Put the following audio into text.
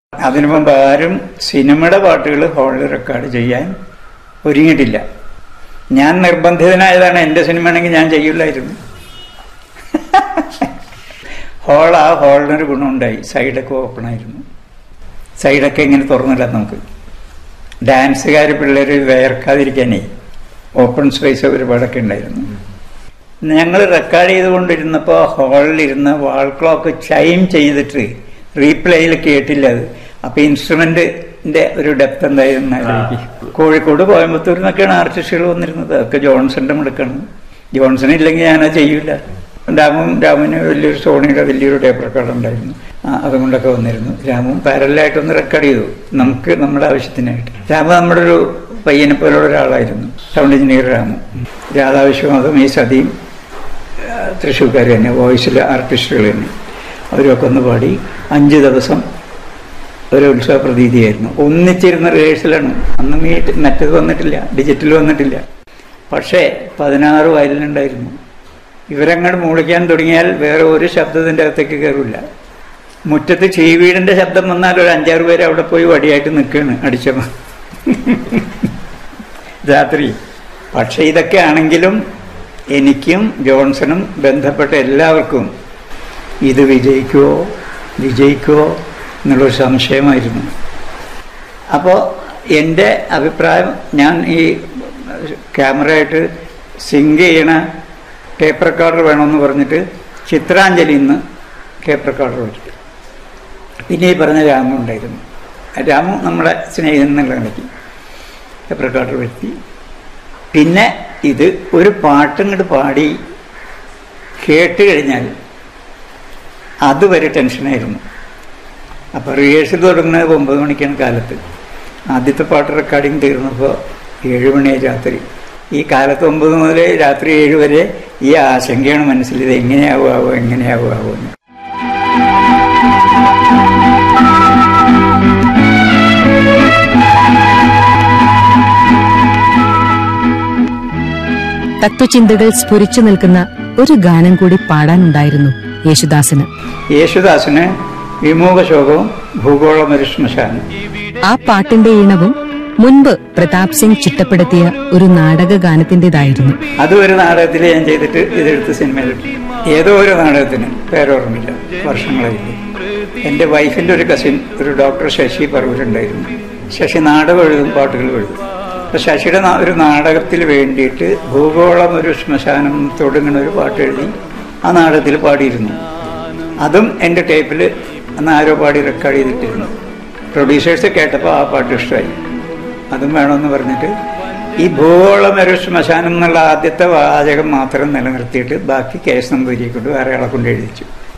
അതിനു മുമ്പ് ആരും സിനിമയുടെ പാട്ടുകൾ ഹാളിൽ റെക്കോർഡ് ചെയ്യാൻ ഒരുങ്ങിയിട്ടില്ല ഞാൻ നിർബന്ധിതനായതാണ് എൻ്റെ സിനിമയാണെങ്കിൽ ഞാൻ ചെയ്യില്ലായിരുന്നു ഹോൾ ആ ഹോളിനൊരു ഗുണമുണ്ടായി സൈഡൊക്കെ ഓപ്പൺ ആയിരുന്നു സൈഡൊക്കെ ഇങ്ങനെ തുറന്നില്ല നമുക്ക് ഡാൻസുകാർ പിള്ളേർ വേർക്കാതിരിക്കാനേ ഓപ്പൺ സ്പേസ് ഒരുപാടൊക്കെ ഉണ്ടായിരുന്നു ഞങ്ങൾ റെക്കോർഡ് ചെയ്തുകൊണ്ടിരുന്നപ്പോൾ ഹാളിലിരുന്ന് വാൾ ക്ലോക്ക് ചൈം ചെയ്തിട്ട് റീപ്ലേയിൽ കേട്ടില്ല അത് അപ്പൊ ഇൻസ്ട്രുമെന്റിന്റെ ഒരു ഡെപ്ത് എന്തായിരുന്നു ആലോചിക്ക്. കോഴിക്കോട് കോയമ്പത്തൂരിൽ നിന്നൊക്കെയാണ് ആർട്ടിസ്റ്റുകൾ വന്നിരുന്നത് അതൊക്കെ ജോൺസന്റെ മിടുക്കാണ് ജോൺസൺ ഇല്ലെങ്കിൽ ഞാനത് ചെയ്യൂല രാമും രാമുവിന് വലിയൊരു സോണിയുടെ വലിയൊരു ടേപ്പ് റെക്കോർഡ് ഉണ്ടായിരുന്നു ആ, അതുകൊണ്ടൊക്കെ വന്നിരുന്നു രാമും പാരലായിട്ടൊന്ന് റെക്കോർഡ് ചെയ്തു നമുക്ക് നമ്മുടെ ആവശ്യത്തിനായിട്ട് രാമു നമ്മുടെ ഒരു പയ്യനെ പോലുള്ള ഒരാളായിരുന്നു സൗണ്ട് എഞ്ചിനീയർ രാമു രാധാവിശ്വനാഥും ഈ സതിയും തൃശ്ശൂർക്കാർ തന്നെ വോയിസിലെ ആർട്ടിസ്റ്റുകൾ തന്നെ അവരൊക്കെ ഒന്ന് പാടി അഞ്ച് ദിവസം ഒരു ഉത്സവ പ്രതീതിയായിരുന്നു ഒന്നിച്ചിരുന്ന റിഹേഴ്സലാണ് അന്ന് മീറ്റ് മറ്റത് വന്നിട്ടില്ല ഡിജിറ്റൽ വന്നിട്ടില്ല പക്ഷേ പതിനാറ് വയലിനുണ്ടായിരുന്നു ഇവരങ്ങോട്ട് മൂളിക്കാൻ തുടങ്ങിയാൽ വേറെ ഒരു ശബ്ദത്തിൻ്റെ അകത്തേക്ക് കയറില്ല മുറ്റത്ത് ചീവീടിൻ്റെ ശബ്ദം വന്നാൽ ഒരു അഞ്ചാറ് പേര് അവിടെ പോയി വടിയായിട്ട് നിൽക്കുകയാണ് അടിച്ചപ്പോൾ രാത്രി പക്ഷെ ഇതൊക്കെ ആണെങ്കിലും എനിക്കും ജോൺസണും ബന്ധപ്പെട്ട എല്ലാവർക്കും ഇത് വിജയിക്കുമോ വിജയിക്കുമോ എന്നുള്ളൊരു സംശയമായിരുന്നു അപ്പോൾ എൻ്റെ അഭിപ്രായം ഞാൻ ഈ ക്യാമറയായിട്ട് സിങ്ക് ചെയ്യണ ടേപ്പ് റെക്കോർഡർ വേണമെന്ന് പറഞ്ഞിട്ട് ചിത്രാഞ്ജലി ഇന്ന് ടേപ്പ് റെക്കോർഡർ വെച്ചു പിന്നെ ഈ പറഞ്ഞ രാമു ഉണ്ടായിരുന്നു രാമു നമ്മളെ സ്നേഹിതൻ എന്നുള്ള നിലയ്ക്ക് ടേപ്പ് റെക്കോർഡർ വരുത്തി പിന്നെ ഇത് ഒരു പാട്ടും ഇങ്ങോട്ട് പാടി കേട്ട് കഴിഞ്ഞാൽ അതുവരെ ടെൻഷനായിരുന്നു അപ്പോൾ റിഹേഴ്സൽ തുടങ്ങുന്നത് ഒമ്പത് മണിക്കാണ് കാലത്ത് ആദ്യത്തെ പാട്ട് റെക്കോർഡിങ് തീർന്നപ്പോൾ ഏഴ് മണിയായി രാത്രി ഈ കാലത്ത് ഒമ്പത് മുതൽ രാത്രി ഏഴ് വരെ ഈ ആശങ്കയാണ് മനസ്സിൽ ഇത് എങ്ങനെയാവുമാവോ എങ്ങനെയാവുമാവോ എന്ന് തത്വചിന്തകൾ സ്ഫുരിച്ചു നിൽക്കുന്ന ഒരു ഗാനം കൂടി പാടാനുണ്ടായിരുന്നു യേശുദാസിന് യേശുദാസിന് വിമോഹശോകവും ഭൂഗോളമൊരു ശ്മശാനം ആ പാട്ടിന്റെ ഈണവും മുൻപ് പ്രതാപ് സിംഗ് ചിട്ടപ്പെടുത്തിയ ഒരു നാടക ഗാനത്തിന്റേതായിരുന്നു അതും ഒരു നാടകത്തിൽ ഞാൻ ചെയ്തിട്ട് ഇതെടുത്ത് സിനിമയിലിട്ടു ഏതോ ഒരു നാടകത്തിന് പേരോർമ്മില്ല വർഷങ്ങളായില്ലേ എൻ്റെ വൈഫിൻ്റെ ഒരു കസിൻ ഒരു ഡോക്ടർ ശശി പറവൂരുണ്ടായിരുന്നു ശശി നാടകം എഴുതും പാട്ടുകൾ എഴുതും അപ്പോൾ ശശിയുടെ നാ- ഒരു നാടകത്തിൽ വേണ്ടിയിട്ട് ഭൂഗോളം ഒരു ശ്മശാനം തുടങ്ങുന്ന ഒരു പാട്ട് എഴുതി ആ നാടകത്തിൽ പാടിയിരുന്നു അതും എൻ്റെ ടേപ്പിൽ അന്ന് ആരോ പാടി റെക്കോർഡ് ചെയ്തിട്ടിരുന്നു പ്രൊഡ്യൂസേഴ്സ് കേട്ടപ്പോൾ ആ പാട്ട് ഇഷ്ടമായി അതും വേണമെന്ന് പറഞ്ഞിട്ട് ഈ ഭൂഗോളം ഒരു ശ്മശാനം എന്നുള്ള ആദ്യത്തെ വാചകം മാത്രം നിലനിർത്തിയിട്ട് ബാക്കി കേസ് നമ്പൂരിയെ കൊണ്ട് വേറെ ആളെ കൊണ്ട് എഴുതിച്ചു